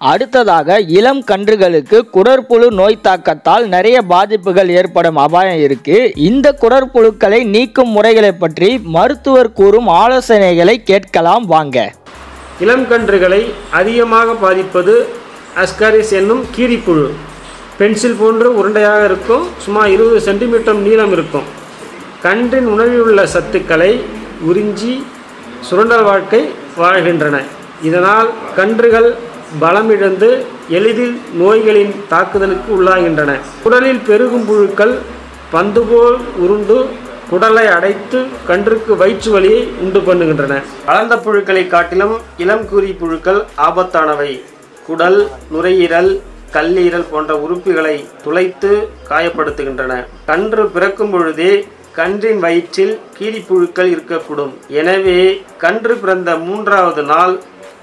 அடுத்ததாக இளம் கன்றுகளுக்கு குடற்புழு நோய் தாக்கத்தால் நிறைய பாதிப்புகள் ஏற்படும் அபாயம் இருக்கு இந்த குடற்புழுக்களை நீக்கும் முறைகளை பற்றி மருத்துவர் கூறும் ஆலோசனைகளை கேட்கலாம் வாங்க இளம் கன்றுகளை அதிகமாக பாதிப்பது அஸ்காரிஸ் என்னும் கீரிப்புழு பென்சில் போன்று உருண்டையாக இருக்கும் சுமார் இருபது சென்டிமீட்டர் நீளம் இருக்கும் கன்றின் உணவில் உள்ள சத்துக்களை உறிஞ்சி சுரண்டல் வாழ்க்கை வாழ்கின்றன இதனால் கன்றுகள் பலமிழந்து எளிதில் நோய்களின் தாக்குதலுக்கு உள்ளாகின்றன உடலில் பெருகும் புழுக்கள் பந்து போல் உருண்டு குடலை அடைத்து கன்றுக்கு வயிற்று வலியை உண்டு பண்ணுகின்றன வளர்ந்த புழுக்களை காட்டிலும் இளம் கூறி புழுக்கள் ஆபத்தானவை குடல் நுரையீரல் கல்லீரல் போன்ற உறுப்புகளை துளைத்து காயப்படுத்துகின்றன கன்று பிறக்கும் பொழுதே கன்றின் வயிற்றில் கீரிப்புழுக்கள் இருக்கக்கூடும் எனவே கன்று பிறந்த மூன்றாவது நாள்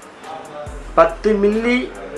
பத்து மில்லி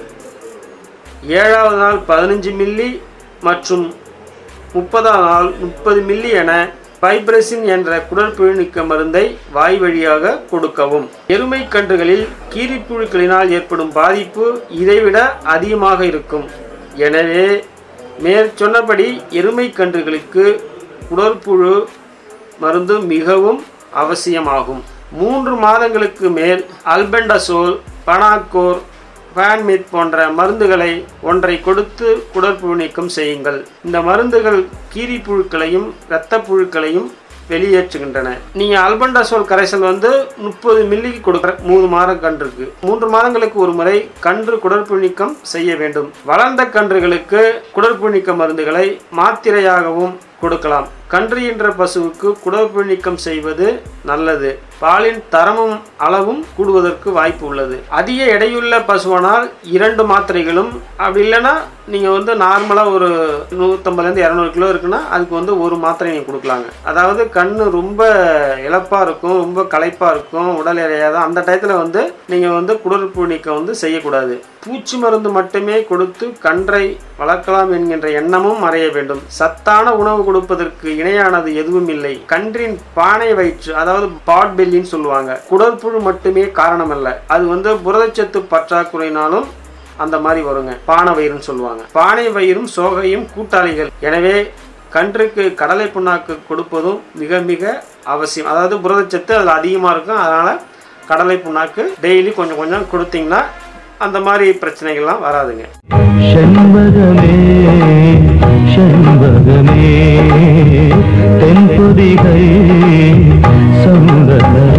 ஏழாவது நாள் பதினஞ்சு மில்லி மற்றும் முப்பதாம் நாள் முப்பது மில்லி என பைப்ரசின் என்ற குடற்புழு நீக்க மருந்தை வாய் வழியாக கொடுக்கவும் எருமை கன்றுகளில் கீரிப்புழுக்களினால் ஏற்படும் பாதிப்பு இதைவிட அதிகமாக இருக்கும் எனவே மேற்சொன்னபடி எருமை கன்றுகளுக்கு குடற்புழு மருந்து மிகவும் அவசியமாகும் மூன்று மாதங்களுக்கு மேல் அல்பெண்டசோல் பனாக்கோர் ஃபேன்மித் போன்ற மருந்துகளை ஒன்றை கொடுத்து குடற்புழு நீக்கம் செய்யுங்கள் இந்த மருந்துகள் கீரி புழுக்களையும் இரத்த புழுக்களையும் வெளியேற்றுகின்றன நீங்க அல்பண்டாசோல் கரைசல் வந்து முப்பது மில்லிக்கு கொடுக்குற மூணு மாதம் கன்றுக்கு மூன்று மாதங்களுக்கு ஒரு முறை கன்று குடற்புழு நீக்கம் செய்ய வேண்டும் வளர்ந்த கன்றுகளுக்கு குடற்புழு நீக்க மருந்துகளை மாத்திரையாகவும் கொடுக்கலாம் கன்று என்ற பசுவுக்கு குடற்புழு நீக்கம் செய்வது நல்லது பாலின் தரமும் அளவும் கூடுவதற்கு வாய்ப்பு உள்ளது அதிக எடையுள்ள பசுவானால் இரண்டு மாத்திரைகளும் அப்படி இல்லைன்னா நீங்கள் வந்து நார்மலாக ஒரு நூற்றம்பதுலேருந்து இரநூறு கிலோ இருக்குன்னா அதுக்கு வந்து ஒரு மாத்திரை நீங்கள் கொடுக்கலாங்க அதாவது கண்ணு ரொம்ப இழப்பாக இருக்கும் ரொம்ப களைப்பாக இருக்கும் உடல் எடையாத அந்த டயத்தில் வந்து நீங்கள் வந்து குடற்புழு நீக்கம் வந்து செய்யக்கூடாது பூச்சி மருந்து மட்டுமே கொடுத்து கன்றை வளர்க்கலாம் என்கின்ற எண்ணமும் மறைய வேண்டும் சத்தான உணவு கொடுப்பதற்கு இணையானது எதுவும் இல்லை கன்றின் பானை வயிற்று அதாவது பாட் பெல்லின்னு சொல்லுவாங்க குடற்புழு மட்டுமே காரணம் அல்ல அது வந்து புரதச்சத்து பற்றாக்குறையினாலும் அந்த மாதிரி வருங்க பானை வயிறுன்னு சொல்லுவாங்க பானை வயிறும் சோகையும் கூட்டாளிகள் எனவே கன்றுக்கு கடலை புண்ணாக்கு கொடுப்பதும் மிக மிக அவசியம் அதாவது புரதச்சத்து அதில் அதிகமாக இருக்கும் அதனால் கடலை புண்ணாக்கு டெய்லி கொஞ்சம் கொஞ்சம் கொடுத்தீங்கன்னா அந்த மாதிரி பிரச்சனைகள்லாம் வராதுங்க செண்பகமே செண்பகமே தென்பொதிகை சந்தன